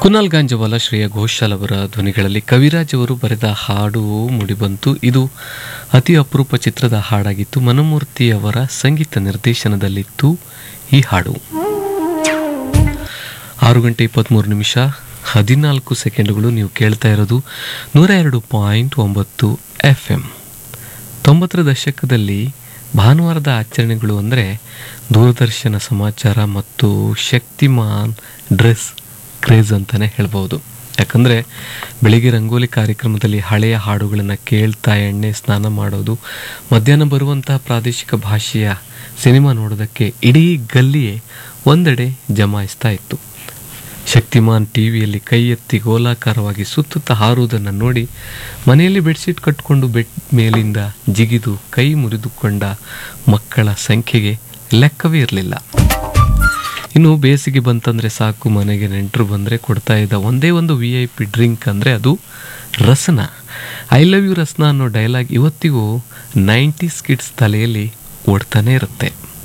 ಕುನಾಲ್ ಗಾಂಜವಾಲ ಶ್ರೇಯಾ ಘೋಷಾಲ್ ಅವರ ಧ್ವನಿಗಳಲ್ಲಿ ಕವಿರಾಜ್ ಅವರು ಬರೆದ ಹಾಡು ಮೂಡಿಬಂತು ಇದು ಅತಿ ಅಪರೂಪ ಚಿತ್ರದ ಹಾಡಾಗಿತ್ತು ಮನಮೂರ್ತಿ ಅವರ ಸಂಗೀತ ನಿರ್ದೇಶನದಲ್ಲಿತ್ತು ಈ ಹಾಡು ಆರು ಗಂಟೆ ಇಪ್ಪತ್ತ್ಮೂರು ನಿಮಿಷ ಹದಿನಾಲ್ಕು ಸೆಕೆಂಡುಗಳು ನೀವು ಕೇಳ್ತಾ ಇರೋದು ನೂರ ಎರಡು ಪಾಯಿಂಟ್ ಒಂಬತ್ತು ಎಫ್ ಎಮ್ ತೊಂಬತ್ತರ ದಶಕದಲ್ಲಿ ಭಾನುವಾರದ ಆಚರಣೆಗಳು ಅಂದರೆ ದೂರದರ್ಶನ ಸಮಾಚಾರ ಮತ್ತು ಶಕ್ತಿಮಾನ್ ಡ್ರೆಸ್ ಕ್ರೇಜ್ ಅಂತಲೇ ಹೇಳ್ಬೋದು ಯಾಕಂದರೆ ಬೆಳಿಗ್ಗೆ ರಂಗೋಲಿ ಕಾರ್ಯಕ್ರಮದಲ್ಲಿ ಹಳೆಯ ಹಾಡುಗಳನ್ನು ಕೇಳ್ತಾ ಎಣ್ಣೆ ಸ್ನಾನ ಮಾಡೋದು ಮಧ್ಯಾಹ್ನ ಬರುವಂತಹ ಪ್ರಾದೇಶಿಕ ಭಾಷೆಯ ಸಿನಿಮಾ ನೋಡೋದಕ್ಕೆ ಇಡೀ ಗಲ್ಲಿಯೇ ಒಂದೆಡೆ ಜಮಾಯಿಸ್ತಾ ಇತ್ತು ಶಕ್ತಿಮಾನ್ ಟಿವಿಯಲ್ಲಿ ಕೈ ಎತ್ತಿ ಗೋಲಾಕಾರವಾಗಿ ಸುತ್ತುತ್ತಾ ಹಾರುವುದನ್ನು ನೋಡಿ ಮನೆಯಲ್ಲಿ ಬೆಡ್ಶೀಟ್ ಕಟ್ಟಿಕೊಂಡು ಬೆಡ್ ಮೇಲಿಂದ ಜಿಗಿದು ಕೈ ಮುರಿದುಕೊಂಡ ಮಕ್ಕಳ ಸಂಖ್ಯೆಗೆ ಲೆಕ್ಕವೇ ಇರಲಿಲ್ಲ ಇನ್ನು ಬೇಸಿಗೆ ಬಂತಂದರೆ ಸಾಕು ಮನೆಗೆ ನೆಂಟರು ಬಂದರೆ ಕೊಡ್ತಾ ಇದ್ದ ಒಂದೇ ಒಂದು ವಿ ಐ ಪಿ ಡ್ರಿಂಕ್ ಅಂದರೆ ಅದು ರಸನ ಐ ಲವ್ ಯು ರಸನ ಅನ್ನೋ ಡೈಲಾಗ್ ಇವತ್ತಿಗೂ ನೈಂಟೀಸ್ ಕಿಡ್ಸ್ ತಲೆಯಲ್ಲಿ ಓಡ್ತಾನೆ ಇರುತ್ತೆ